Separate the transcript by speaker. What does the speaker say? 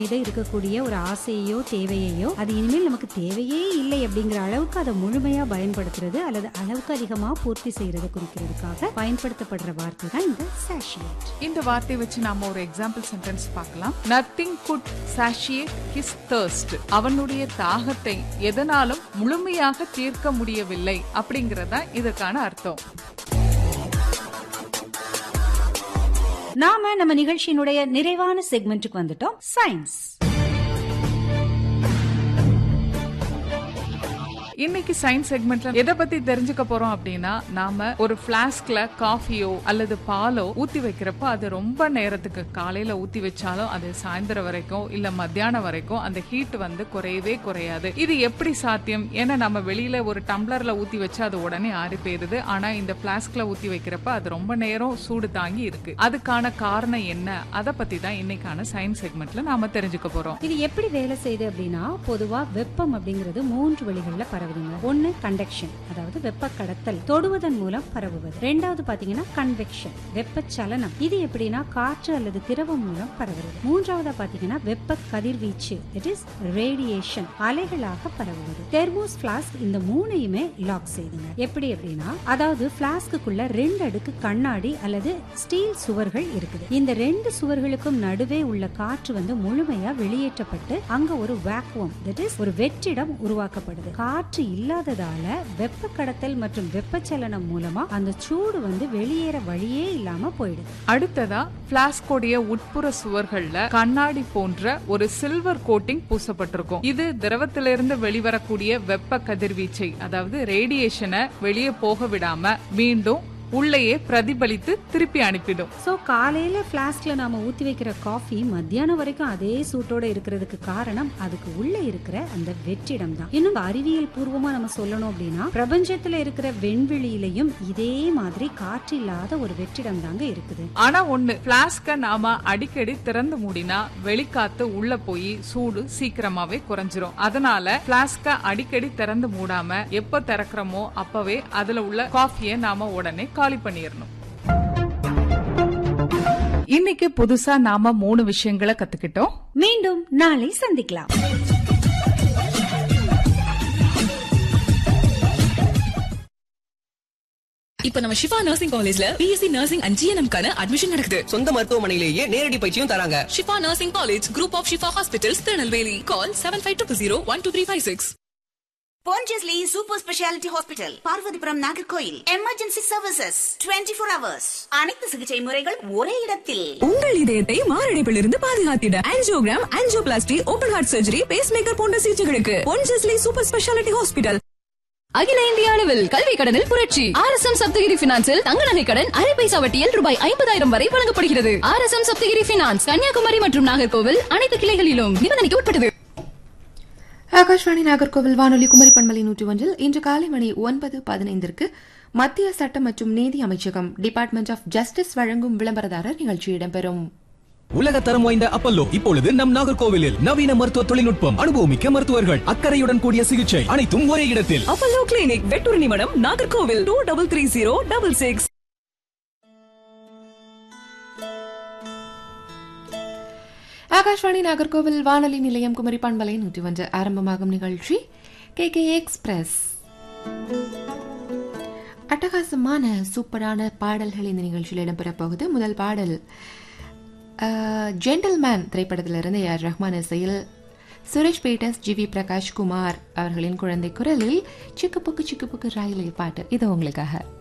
Speaker 1: மீது இருக்கக்கூடிய ஒரு ஆசையையோ தேவையையோ அது இனிமேல் நமக்கு தேவையே இல்லை அப்படிங்கிற அளவுக்கு அதை முழுமையா பயன்படுத்துறது அல்லது அளவுக்கு அதிகமா பூர்த்தி செய்யறது குறிக்கிறதுக்காக பயன்படுத்தப்படுற வார்த்தை தான் இந்த சாஷியேட்
Speaker 2: இந்த வார்த்தை வச்சு நாம ஒரு எக்ஸாம்பிள் சென்டென்ஸ் பார்க்கலாம் nothing could satiate his thirst அவனுடைய தாகத்தை எதனாலும் முழுமையாக தீர்க்க முடியவில்லை அப்படிங்கறதா இதற்கான அர்த்தம்
Speaker 1: நாம நம்ம நிகழ்ச்சியினுடைய நிறைவான செக்மெண்ட்டுக்கு வந்துட்டோம் சயின்ஸ்
Speaker 2: இன்னைக்கு சயின்ஸ் செக்மெண்ட்ல எதை பத்தி தெரிஞ்சுக்க போறோம் அப்படின்னா நாம ஒரு பிளாஸ்க்ல காஃபியோ அல்லது பாலோ ஊத்தி வைக்கிறப்போ அது ரொம்ப நேரத்துக்கு காலையில ஊத்தி வச்சாலும் அது சாயந்தரம் வரைக்கும் இல்ல மத்தியானம் வரைக்கும் அந்த ஹீட் வந்து குறையவே குறையாது இது எப்படி சாத்தியம் ஏன்னா நம்ம வெளியில ஒரு டம்ளர்ல ஊத்தி வச்சா அது உடனே ஆறி போயிருது ஆனா இந்த பிளாஸ்க்ல ஊத்தி வைக்கிறப்ப அது ரொம்ப நேரம் சூடு தாங்கி இருக்கு அதுக்கான காரணம் என்ன அதை பத்தி தான் இன்னைக்கான சயின்ஸ் செக்மெண்ட்ல நாம தெரிஞ்சுக்க போறோம்
Speaker 1: இது எப்படி வேலை செய்யுது அப்படின்னா பொதுவா வெப்பம் அப்படிங்கிறது மூன்று வழிகள்ல பரவுதுங்க ஒன்னு கண்டக்ஷன் அதாவது வெப்ப கடத்தல் தொடுவதன் மூலம் பரவுவது ரெண்டாவது பாத்தீங்கன்னா கன்வெக்ஷன் வெப்பச்சலனம் இது எப்படின்னா காற்று அல்லது திரவம் மூலம் பரவுவது மூன்றாவதா பாத்தீங்கன்னா வெப்ப கதிர்வீச்சு இட் இஸ் ரேடியேஷன் அலைகளாக பரவுவது தெர்மோஸ் பிளாஸ்க் இந்த மூணையுமே லாக் செய்துங்க எப்படி அப்படின்னா அதாவது பிளாஸ்க்குள்ள ரெண்டு அடுக்கு கண்ணாடி அல்லது ஸ்டீல் சுவர்கள் இருக்குது இந்த ரெண்டு சுவர்களுக்கும் நடுவே உள்ள காற்று வந்து முழுமையா வெளியேற்றப்பட்டு அங்க ஒரு வேக்குவம் தட் இஸ் ஒரு வெற்றிடம் உருவாக்கப்படுது காற்று இல்லாததால வெப்ப கடத்தல் மற்றும் வெப்பச்சலனம் மூலமா அந்த சூடு வந்து வெளியேற வழியே இல்லாம போயிடுது
Speaker 2: அடுத்ததா பிளாஸ்கோடைய உட்புற சுவர்கள்ல கண்ணாடி போன்ற ஒரு சில்வர் கோட்டிங் பூசப்பட்டிருக்கும் இது திரவத்திலிருந்து வெளிவரக்கூடிய வெப்ப கதிர்வீச்சை அதாவது ரேடியேஷனை வெளியே போக விடாம மீண்டும் உள்ளேயே பிரதிபலித்து திருப்பி அனுப்பிடும்
Speaker 1: சோ காலையில பிளாஸ்க்ல நாம ஊத்தி வைக்கிற காஃபி மத்தியானம் வரைக்கும் அதே சூட்டோட இருக்கிறதுக்கு காரணம் அதுக்கு உள்ள இருக்கிற அந்த வெற்றிடம் தான் இன்னும் அறிவியல் பூர்வமா நம்ம சொல்லணும் அப்படின்னா பிரபஞ்சத்துல இருக்கிற வெண்வெளியிலையும் இதே மாதிரி காற்று இல்லாத ஒரு வெற்றிடம் தாங்க இருக்குது
Speaker 2: ஆனா ஒண்ணு பிளாஸ்க நாம அடிக்கடி திறந்து மூடினா வெளிக்காத்து உள்ள போய் சூடு சீக்கிரமாவே குறைஞ்சிரும் அதனால பிளாஸ்க அடிக்கடி திறந்து மூடாம எப்ப திறக்கிறோமோ அப்பவே அதுல உள்ள காஃபியை நாம உடனே காலி பண்ணிடணும் இன்னைக்கு புதுசா நாம மூணு விஷயங்களை கத்துக்கிட்டோம்
Speaker 1: மீண்டும் நாளை சந்திக்கலாம்
Speaker 3: இப்ப நம்ம ஷிஃபா நர்சிங் காலேஜ்ல பிஎஸ்சி நர்சிங் அண்ட் ஜிஎன்எம் கான அட்மிஷன் நடக்குது
Speaker 4: சொந்த மருத்துவமனையிலேயே நேரடி பயிற்சியும் தராங்க
Speaker 3: Shifa nursing college group of Shifa hospitals Tirunelveli call seven five two zero one two three five six
Speaker 5: Pondicherry Super Speciality Hospital, Parvathipuram Nagercoil emergency services 24 four hours அனைத்து சிகிச்சை முறைகள் ஒரே இடத்தில்
Speaker 3: உங்கள் இதயத்தை மாரடைப்பிலிருந்து பாதுகாத்திட angiogram angioplasty open heart surgery pacemaker போன்ற சிகிச்சைகளுக்கு பொன்ஜஸ்லி சூப்பர் ஸ்பெஷாலிட்டி ஹாஸ்பிட்டல் அகில இந்திய அளவில் கல்வி கடனில் புரட்சி ஆர் எஸ் எம் சப்தகிரி பினான்சில் தங்க நகை கடன் அரை பைசா வட்டியில் ரூபாய் ஐம்பதாயிரம் வரை வழங்கப்படுகிறது R S M Sapthagiri finance Kanyakumari மற்றும் நாகர்கோவில் அனைத்து கிளைகளிலும் நிபந்தனைக்கு உட்பட்டது
Speaker 6: ஆகாஷ்வாணி நாகர்கோவில் வானொலி குமரி பண்பலை நூற்றி ஒன்றில் இன்று காலை மணி ஒன்பது பதினைந்திற்கு மத்திய சட்டம் மற்றும் நீதி அமைச்சகம் டிபார்ட்மெண்ட் ஆஃப் ஜஸ்டிஸ் வழங்கும் விளம்பரதாரர் நிகழ்ச்சி இடம்பெறும்
Speaker 7: உலக தரம் வாய்ந்த அப்பல்லோ இப்பொழுது நம் நாகர்கோவிலில் நவீன மருத்துவ தொழில்நுட்பம் அனுபவமிக்க மருத்துவர்கள் அக்கறையுடன் கூடிய சிகிச்சை அனைத்தும் ஒரே இடத்தில்
Speaker 3: Apollo clinic Vettoornimadam Nagercoil two double three zero double six
Speaker 6: Akashvani Nagercoil வானொலி நிலையம் குமரி பண்பலை நூற்றி ஒன்று ஆரம்பமாகும் நிகழ்ச்சி கே கே எக்ஸ்பிரஸ் அட்டகாசமான சூப்பரான பாடல்கள் இந்த நிகழ்ச்சியில் இடம்பெறப் போகுது முதல் பாடல் ஜென்டில்மேன் திரைப்படத்திலிருந்து ஏஆர் ரஹ்மான் இசையில் சுரேஷ் பேட்டஸ் ஜி வி பிரகாஷ் குமார் அவர்களின் குழந்தை குரலில் சிக்கு புக்கு சிக்கு புக்கு ராயிலை பாட்டு இது உங்களுக்காக